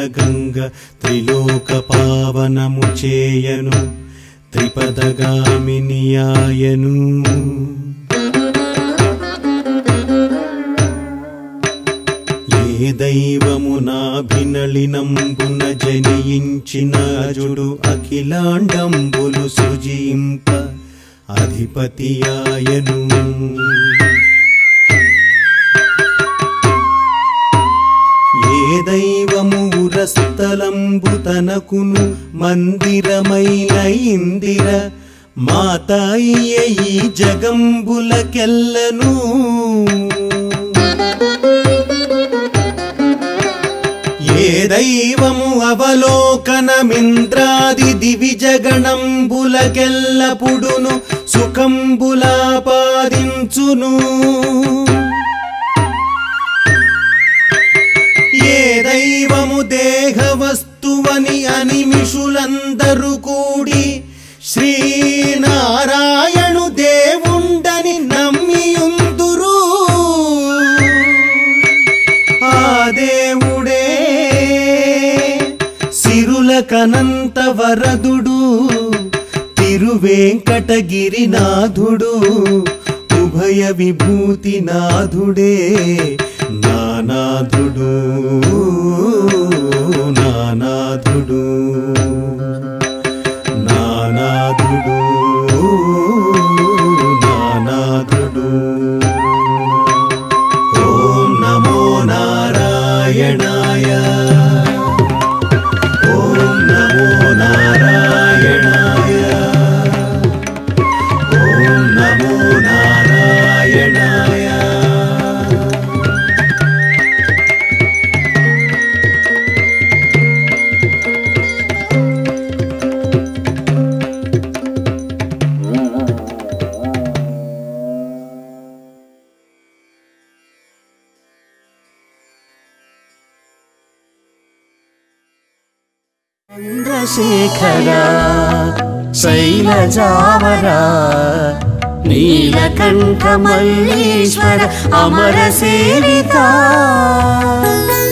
గంగ త్రిలోక పావనము చేయను త్రిపదగామినియాయను ఏ దైవము నాభినళినంబున జనించిన అజుడు అఖిలాండంబులు సృజింప అధిపతియాయను ఏ దైవము ఉరస్థలంబు తనకును మందిరమైన ఇందిర మాతాయియ ఈ జగంబులకెల్లను ఏ దైవము అవలోకనమింద్రాది దివిజగణంబులకెల్లపుడును సుఖంబులాపాదించును ఏ దైవము దేహ వస్తువని అనిమిషులందరూ కూడి శ్రీనారాయణు దేవుండని నమ్మియుందురు ఆ దేవుడే సిరుల కనంత వరదుడు తిరువేంకటగిరినాథుడు ఉభయ విభూతి నాథుడే నానాథుడు నానాథుడు నానాథుడు నానాథుడు ఓం నమో నారాయణాయ ఓం నమో నారాయణాయ ఓం నమో నారాయణాయ చంద్రశేఖర శైలజావర నీలకంఠ మల్లీశ్వర అమర సేవిత